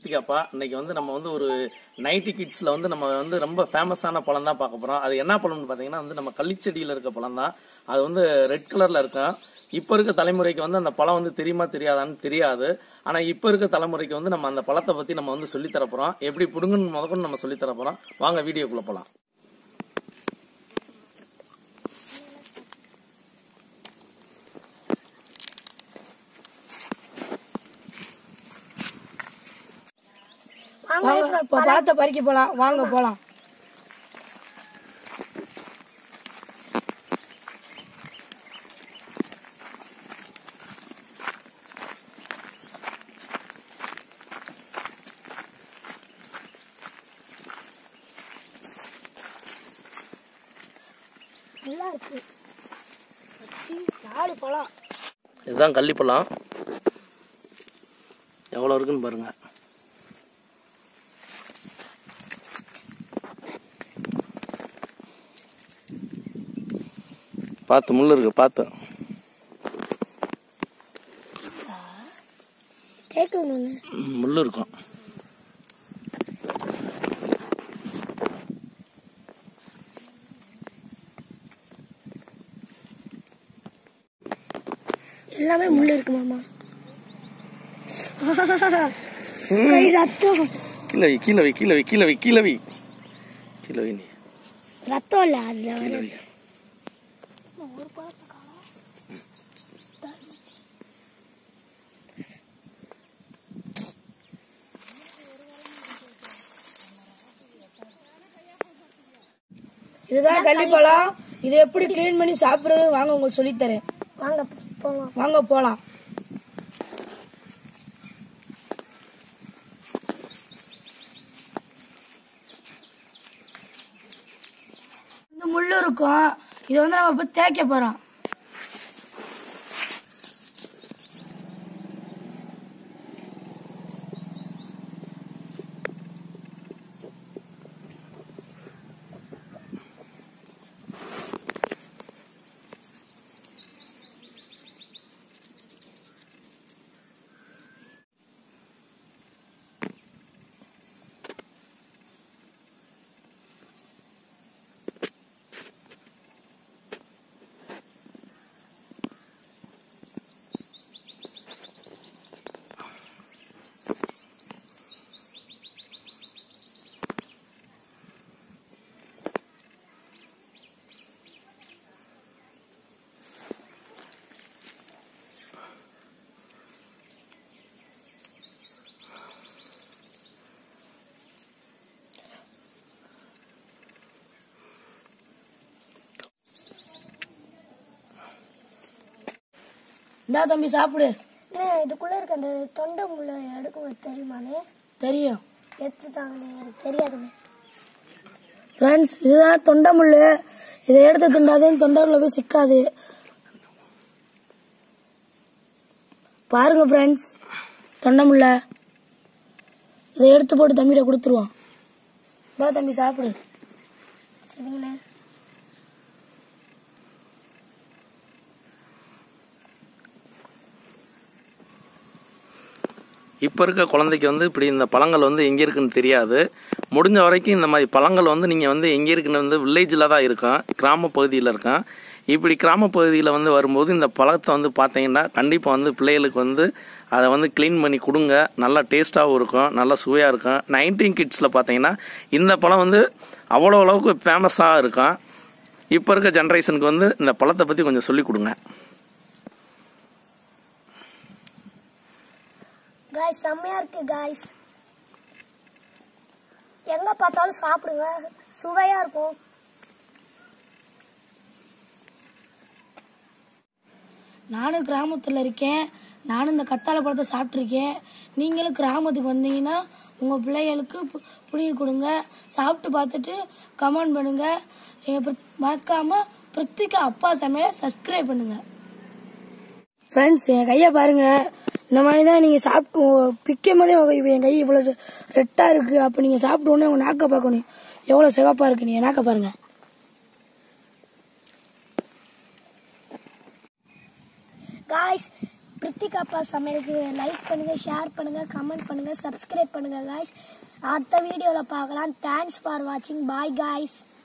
கிருத்திகாப்பா இன்னைக்கு வந்து நம்ம வந்து ஒரு நைன்டி கிட்ஸ்ல வந்து நம்ம வந்து ரொம்ப ஃபேமஸான பழம் தான் பார்க்க போறோம் அது என்ன பழம்னு பாத்தீங்கன்னா வந்து நம்ம கள்ளிச்செடியில இருக்க பழம் தான் அது வந்து ரெட் கலர்ல இருக்கும் இப்ப இருக்க தலைமுறைக்கு வந்து அந்த பழம் வந்து தெரியுமா தெரியாதான்னு தெரியாது ஆனா இப்ப இருக்க தலைமுறைக்கு வந்து நம்ம அந்த பழத்தை பத்தி நம்ம வந்து சொல்லி தர போறோம் எப்படி புடுங்கன்னு முதற்கொண்டு நம்ம சொல்லி தர போறோம் வாங்க வீடியோக்குள்ள போலாம் வாங்க இப்ப பழத்தை பறிக்க போலாம் வாங்க போலாம் நல்லா இருக்கு வச்சு நாலு பழம் இதுதான் கள்ளிப்பழம் எவ்வளவு இருக்குன்னு பாருங்க பார்த்து முள்ளு இருக்கு பார்த்து கேட்கணும் ம், முள்ளு இருக்கும் எல்லாமே முள்ளு இருக்கு மாமா கை ரத்தம் கீழே வை கீழே வை கீழே வை கீழே வை கீழே வை கீழே வை நீ ரத்தம் இல்ல அதுல கீழே வர வை ஒரு பழத்தை காணோம். இதுதான் கள்ளிப்பழம் இது எப்படி க்ளீன் பண்ணி சாப்பிடுறது வாங்க உங்களுக்கு சொல்லித் தரேன் வாங்க போலாம் வாங்க போலாம் இந்த முள்ளு இருக்கும் இதை வந்து நம்ம இப்ப தேய்க்க போறோம் இந்தா தம்பி சாப்பிடு இதுக்குள்ள இருக்க அந்த தொண்டை முள்ள எடுக்க தெரியுமாண்ணே தெரியும் எடுத்துட்டாங்கண்ணே எனக்கு தெரியாதுண்ணே ஃப்ரெண்ட்ஸ் இதுதான் தொண்டை முள்ளு இதை எடுத்து திண்டாதேன்னு தொண்டைக்குள்ள போய் சிக்காது பாருங்க ஃப்ரெண்ட்ஸ் தொண்டை முள்ளை இதை எடுத்து போட்டு தம்பிகிட்ட கொடுத்துருவோம் இந்தா தம்பி சாப்பிடு சரிங்கண்ணே இப்போ இருக்க குழந்தைக்கு வந்து இப்படி இந்த பழங்கள் வந்து எங்கே இருக்குன்னு தெரியாது முடிஞ்ச வரைக்கும் இந்த மாதிரி பழங்கள் வந்து நீங்கள் வந்து எங்கே இருக்குன்னு வந்து வில்லேஜில் தான் இருக்கும் கிராம பகுதியில் இருக்கும் இப்படி கிராம பகுதியில் வந்து வரும்போது இந்த பழத்தை வந்து பார்த்தீங்கன்னா கண்டிப்பாக வந்து பிள்ளைகளுக்கு வந்து அதை வந்து க்ளீன் பண்ணி கொடுங்க நல்லா டேஸ்ட்டாகவும் இருக்கும் நல்லா சுவையாக இருக்கும் நைன்டீன் கிட்ஸில் பார்த்தீங்கன்னா இந்த பழம் வந்து அவ்வளோ அளவுக்கு ஃபேமஸாக இருக்கும் இப்போ இருக்க ஜென்ரேஷனுக்கு வந்து இந்த பழத்தை பற்றி கொஞ்சம் சொல்லிக் கொடுங்க காய்ஸ் செம்மையா இருக்கு காய்ஸ் எங்க பார்த்தாலும் சாப்பிடுங்க சுவையா இருக்கும் நானும் கிராமத்தில் இருக்கேன் நானும் இந்த கத்தாழை பழத்தை சாப்பிட்ருக்கேன் நீங்களும் கிராமத்துக்கு வந்தீங்கன்னா உங்கள் பிள்ளைகளுக்கு பு- புடிங்கி கொடுங்க சாப்பிட்டு பார்த்துட்டு கமெண்ட் பண்ணுங்க எங்க பிரித்- மறக்காம பிரித்திகா அப்பா சமையலை சப்ஸ்கிரைப் பண்ணுங்க ஃப்ரெண்ட்ஸ் என் கையை பாருங்க இந்த மாதிரி தான் நீங்கள் சாப்பிட்டு பிக்கும் போதே உங்க- என் கை இவ்வளோ ரெட்டாக இருக்குது அப்போ நீங்கள் சாப்பிட்ட உடனே உங்கள் நாக்கை பார்க்கணும் எவ்வளோ சிகப்பாக இருக்கு நீங்கள் நாக்கை பாருங்க காய்ஸ் பிரித்திகாப்பா சமையலுக்கு லைக் பண்ணுங்க ஷேர் பண்ணுங்க கமெண்ட் பண்ணுங்க சப்ஸ்கிரைப் பண்ணுங்க காய்ஸ் அடுத்த வீடியோவில் பார்க்கலாம் தேங்க்ஸ் ஃபார் வாட்சிங் பாய் காய்ஸ்